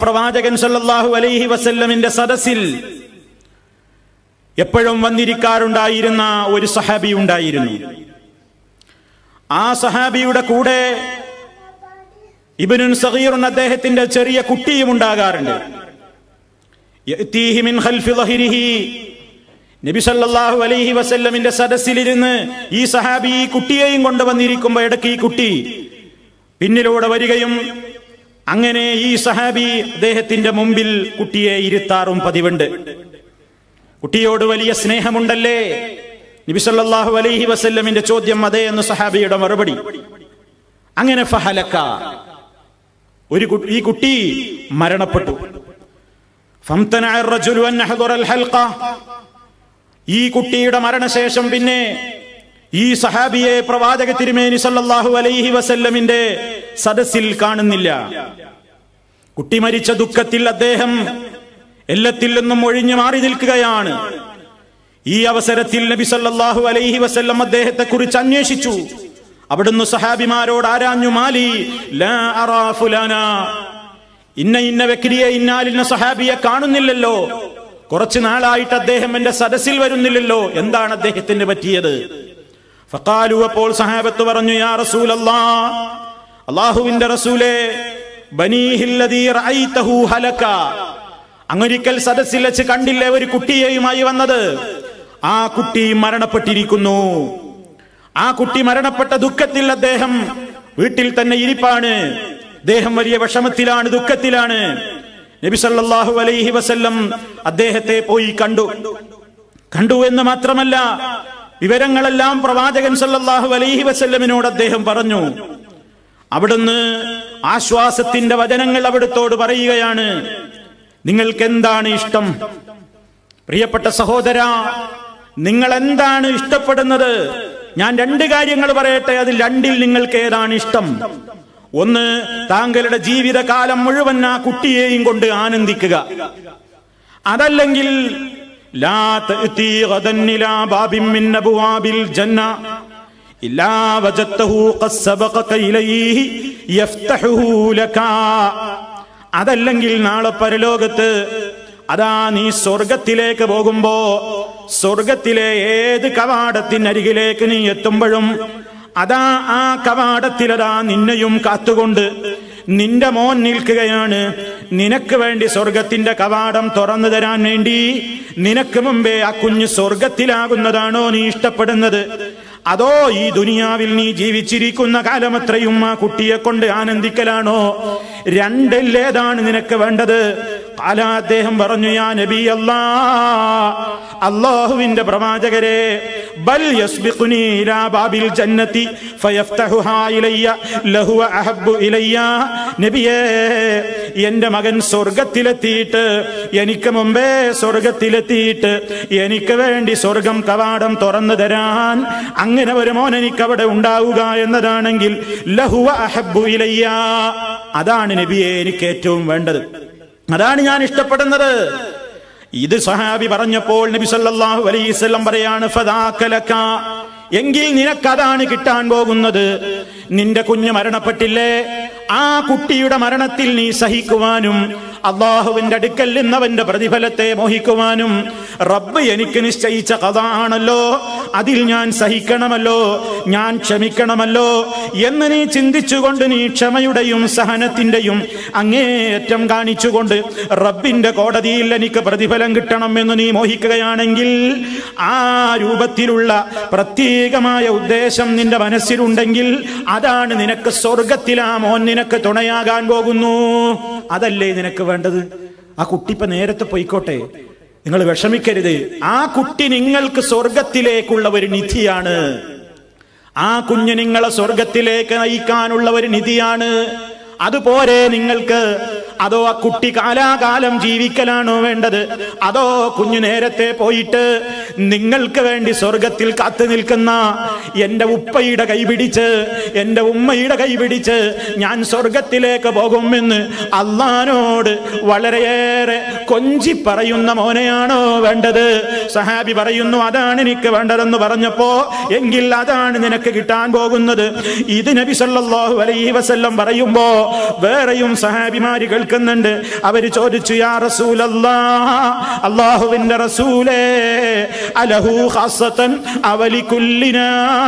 പ്രവാചകൻ സല്ലല്ലാഹു അലൈഹി വസല്ലമിന്റെ സദസ്സിൽ എപ്പോഴും വന്നിരിക്കാറുണ്ടായിരുന്ന ഒരു സഹാബി ഉണ്ടായിരുന്നു ആ സഹാബിയുടെ കൂടെ ഇബിനുൻ സഗീറുൻ അദ്ദേഹത്തിന്റെ ചെറിയ കുട്ടിയും ഉണ്ടാകാറുണ്ട് യഅ്തീഹി മിൻ ഖൽഫി ളഹിരിഹി. നബി സല്ലല്ലാഹു അലൈഹി വസല്ലമിന്റെ സദസ്സിലിരുന്ന് ഈ സഹാബി ഈ കുട്ടിയെയും കൊണ്ടുവന്നിരിക്കുമ്പോ ഇടയ്ക്ക് ഈ കുട്ടി പിന്നിലൂടെ വരികയും അങ്ങനെ ഈ സഹാബി അദ്ദേഹത്തിന്റെ മുമ്പിൽ കുട്ടിയെ ഇരുത്താറും പതിവുണ്ട് കുട്ടിയോട് വലിയ സ്നേഹമുണ്ടല്ലേ നബി സല്ലല്ലാഹു അലൈഹി വസല്ലമിന്റെ ചോദ്യം അതേ എന്ന് സഹാബിയുടെ മറുപടി അങ്ങനെ ഫഹലക്ക ഒരു കു- ഈ കുട്ടി മരണപ്പെട്ടു ഫംതനഅ الرجل أن يحضر الحلقة. ഈ കുട്ടിയുടെ മരണശേഷം പിന്നെ ഈ സഹാബിയെ പ്രവാചക തിരുമേനി സല്ലല്ലാഹു അലൈഹി വസല്ലമിന്റെ സദസ്സിൽ കാണുന്നില്ല കുട്ടി മരിച്ച ദുഃഖത്തിൽ അദ്ദേഹം എല്ലാത്തിൽ നിന്നും ഒഴിഞ്ഞു മാറി നിൽക്കുകയാണ് ഈ അവസരത്തിൽ നബി സല്ലല്ലാഹു അലൈഹി വസല്ലം അദ്ദേഹത്തെ കുറിച്ച് അന്വേഷിച്ചു അവിടുന്ന് സഹാബിമാരോട് ആരാഞ്ഞു മാലി ലാ അറാ ഫുലാന ഇന്ന ഇന്ന വ്യക്തിയെ ഇന്നാലിന്ന സഹാബിയെ കാണുന്നില്ലല്ലോ കുറച്ചു നാളായിട്ട് അദ്ദേഹം എന്റെ സദസ്സിൽ വരുന്നില്ലല്ലോ എന്താണ് അദ്ദേഹത്തിന് പറ്റിയത് ഫഖാലു അപ്പോൾ സഹാബത്ത് പറഞ്ഞു യാ റസൂലല്ലാ അള്ളാഹുവിന്റെ റസൂലേ ബനീഹില്ലദീ റഅയ്തഹു ഹലക അങ്ങൊരിക്കൽ സദസ്സിൽ വെച്ച് കണ്ടില്ലേ ഒരു കുട്ടിയെയുമായി വന്നത് ആ കുട്ടി മരണപ്പെട്ടിരിക്കുന്നു ആ കുട്ടി മരണപ്പെട്ട ദുഃഖത്തിൽ അദ്ദേഹം വീട്ടിൽ തന്നെ ഇരിപ്പാണ് അദ്ദേഹം വലിയ വിഷമത്തിലാണ് ദുഃഖത്തിലാണ് നബി സല്ലല്ലാഹു അലൈഹി വസല്ലം അദ്ദേഹത്തെ പോയി കണ്ടു കണ്ടു എന്ന് മാത്രമല്ല വിവരങ്ങളെല്ലാം പ്രവാചകൻ സല്ലല്ലാഹു അലൈഹി വസല്ലമിനോട് അദ്ദേഹം പറഞ്ഞു അവിടുന്ന് ആശ്വാസത്തിന്റെ വചനങ്ങൾ അവിടുത്തോട് പറയുകയാണ് നിങ്ങൾക്ക് എന്താണ് ഇഷ്ടം പ്രിയപ്പെട്ട സഹോദര നിങ്ങൾ എന്താണ് ഇഷ്ടപ്പെടുന്നത് ഞാൻ രണ്ട് കാര്യങ്ങൾ പറയട്ടെ അതിൽ രണ്ടിൽ നിങ്ങൾക്ക് ഏതാണ് ഇഷ്ടം ഒന്ന് താങ്കളുടെ ജീവിതകാലം മുഴുവൻ ആ കുട്ടിയെയും കൊണ്ട് ആനന്ദിക്കുക അതല്ലെങ്കിൽ ലാ തഅ്തി ഗദൻ ഇലാ ബാബിൻ മിൻ അബ്വാബിൽ ജന്ന ഇല്ലാ വജദ്തഹു ഖദ് സബഖക ഇലൈഹി യഫ്തഹുഹു ലക അതല്ലെങ്കിൽ നാളെ പരലോകത്ത് അതാ നീ സ്വർഗത്തിലേക്ക് പോകുമ്പോ സ്വർഗത്തിലെ ഏത് കവാടത്തിനരികിലേക്ക് നീ എത്തുമ്പോഴും അതാ ആ കവാടത്തിലതാ നിന്നെയും കാത്തുകൊണ്ട് നിന്റെ മോൻ നിൽക്കുകയാണ് നിനക്ക് വേണ്ടി സ്വർഗത്തിന്റെ കവാടം തുറന്നു തരാൻ വേണ്ടി നിനക്ക് മുമ്പേ ആ കുഞ്ഞ് സ്വർഗത്തിലാകുന്നതാണോ നീ ഇഷ്ടപ്പെടുന്നത് അതോ ഈ ദുനിയാവിൽ നീ ജീവിച്ചിരിക്കുന്ന കാലമത്രയും ആ കുട്ടിയെ കൊണ്ട് ആനന്ദിക്കലാണോ രണ്ടിലേതാണ് നിനക്ക് വേണ്ടത് കാല അദ്ദേഹം പറഞ്ഞു യാ നബി അല്ലാ അള്ളാഹുവിന്റെ പ്രവാചകരെ ബൽ യസ്ബിഖുനി ഇലാ ബാബിൽ ജന്നതി ഫയഫ്തഹുഹാ ഇലയ്യ ലഹുവ അഹബ്ബു ഇലയ്യ നബിയേ എന്റെ മകൻ സ്വർഗത്തിലെത്തിയിട്ട് എനിക്ക് മുമ്പേ സ്വർഗത്തിലെത്തിയിട്ട് എനിക്ക് വേണ്ടി സ്വർഗം കവാടം തുറന്നു തരാൻ അങ്ങനെ ഒരു മോൻ എനിക്ക് അവിടെ ഉണ്ടാവുക എന്നതാണെങ്കിൽ ലഹുവ അഹബ്ബു ഇലയ്യ അതാണ് നബിയെ എനിക്ക് ഏറ്റവും വേണ്ടത് അതാണ് ഞാൻ ഇഷ്ടപ്പെടുന്നത് ഇത് സഹാബി പറഞ്ഞപ്പോൾ നബി സല്ലല്ലാഹു അലൈഹി വസല്ലം പറയാണ് ഫദാകലക എങ്കിൽ നിനക്കതാണ് കിട്ടാൻ പോകുന്നത് നിന്റെ കുഞ്ഞ് മരണപ്പെട്ടില്ലേ ആ കുട്ടിയുടെ മരണത്തിൽ നീ സഹിക്കുവാനും അള്ളാഹുവിന്റെ അടുക്കൽ നിന്നവന്റെ പ്രതിഫലത്തെ മോഹിക്കുവാനും റബ്ബ് എനിക്ക് നിശ്ചയിച്ച കഥ ആണല്ലോ അതിൽ ഞാൻ സഹിക്കണമല്ലോ ഞാൻ ക്ഷമിക്കണമല്ലോ എന്ന് നീ ചിന്തിച്ചുകൊണ്ട് നീ ക്ഷമയുടെയും സഹനത്തിന്റെയും അങ്ങേയറ്റം കാണിച്ചുകൊണ്ട് റബ്ബിന്റെ കോടതിയിൽ എനിക്ക് പ്രതിഫലം കിട്ടണം എന്ന് നീ മോഹിക്കുകയാണെങ്കിൽ ആ രൂപത്തിലുള്ള പ്രത്യേകമായ ഉദ്ദേശം നിന്റെ മനസ്സിലുണ്ടെങ്കിൽ അതാണ് നിനക്ക് സ്വർഗത്തിലാ മോൻ നിനക്ക് തുണയാകാൻ പോകുന്നു അതല്ലേ നിനക്ക് വേണ്ടത് ആ കുട്ടി ഇപ്പൊ നേരത്തെ പോയിക്കോട്ടെ നിങ്ങൾ വിഷമിക്കരുത് ആ കുട്ടി നിങ്ങൾക്ക് സ്വർഗത്തിലേക്കുള്ള ഒരു നിധിയാണ് ആ കുഞ്ഞ് നിങ്ങളെ സ്വർഗത്തിലേക്ക് നയിക്കാനുള്ള ഒരു നിധിയാണ് അതുപോലെ നിങ്ങൾക്ക് അതോ ആ കുട്ടി കാലാകാലം ജീവിക്കലാണോ വേണ്ടത് അതോ കുഞ്ഞു നേരത്തെ പോയിട്ട് നിങ്ങൾക്ക് വേണ്ടി സ്വർഗത്തിൽ കാത്തു നിൽക്കുന്ന എന്റെ ഉപ്പയുടെ കൈപിടിച്ച് എന്റെ ഉമ്മയുടെ കൈപിടിച്ച് ഞാൻ സ്വർഗത്തിലേക്ക് പോകുമെന്ന് അള്ളഹാനോട് വളരെയേറെ കൊഞ്ചി പറയുന്ന മോനെയാണോ വേണ്ടത് സഹാബി പറയുന്നു അതാണ് എനിക്ക് വേണ്ടതെന്ന് പറഞ്ഞപ്പോ എങ്കിൽ അതാണ് നിനക്ക് കിട്ടാൻ പോകുന്നത് ഇത് നബി സല്ലല്ലാഹു അലൈഹി വസല്ലം പറയുമ്പോ വേറെയും സഹാബിമാര് കേൾക്കുന്നുണ്ട് അവര് ചോദിച്ചു യാ റസൂലല്ലാ അള്ളാഹുവിന്റെ റസൂലേ അലഹു ഖാസത്തൻ അവലി കുല്ലിനാ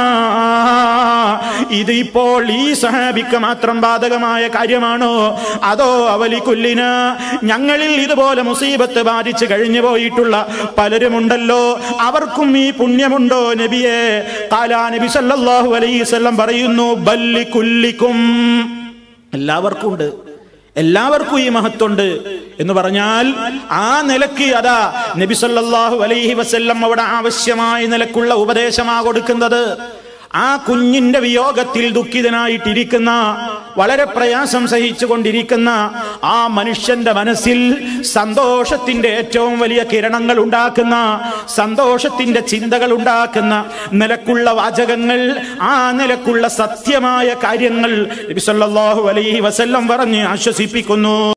ഇത് ഇപ്പോൾ ഈ സഹാബിക്ക് മാത്രം ബാധകമായ കാര്യമാണോ അതോ അവലി കുല്ലിന ഞങ്ങളിൽ ഇതുപോലെ മുസീബത്ത് ബാധിച്ച് കഴിഞ്ഞു പോയിട്ടുള്ള പലരുമുണ്ടല്ലോ അവർക്കും ഈ പുണ്യമുണ്ടോ നബിയെ കാലാ നബി സല്ലല്ലാഹു അലൈഹി വസല്ലം പറയുന്നു ബല്ലി കുല്ലിക്കും എല്ലാവർക്കും ഉണ്ട് എല്ലാവർക്കും ഈ മഹത്വമുണ്ട് എന്ന് പറഞ്ഞാൽ ആ നിലക്ക് അതാ നബി സല്ലല്ലാഹു അലൈഹി വസല്ലം അവിടെ ആവശ്യമായ നിലക്കുള്ള ഉപദേശമാ കൊടുക്കുന്നത് ആ കുഞ്ഞിന്റെ വിയോഗത്തിൽ ദുഃഖിതനായിട്ടിരിക്കുന്ന വളരെ പ്രയാസം സഹിച്ചുകൊണ്ടിരിക്കുന്ന ആ മനുഷ്യന്റെ മനസ്സിൽ സന്തോഷത്തിന്റെ ഏറ്റവും വലിയ കിരണങ്ങൾ ഉണ്ടാക്കുന്ന സന്തോഷത്തിന്റെ ചിന്തകൾ ഉണ്ടാക്കുന്ന നിലക്കുള്ള വാചകങ്ങൾ ആ നിലക്കുള്ള സത്യമായ കാര്യങ്ങൾ നബി സല്ലല്ലാഹു അലൈഹി വസല്ലം പറഞ്ഞ് ആശ്വസിപ്പിക്കുന്നു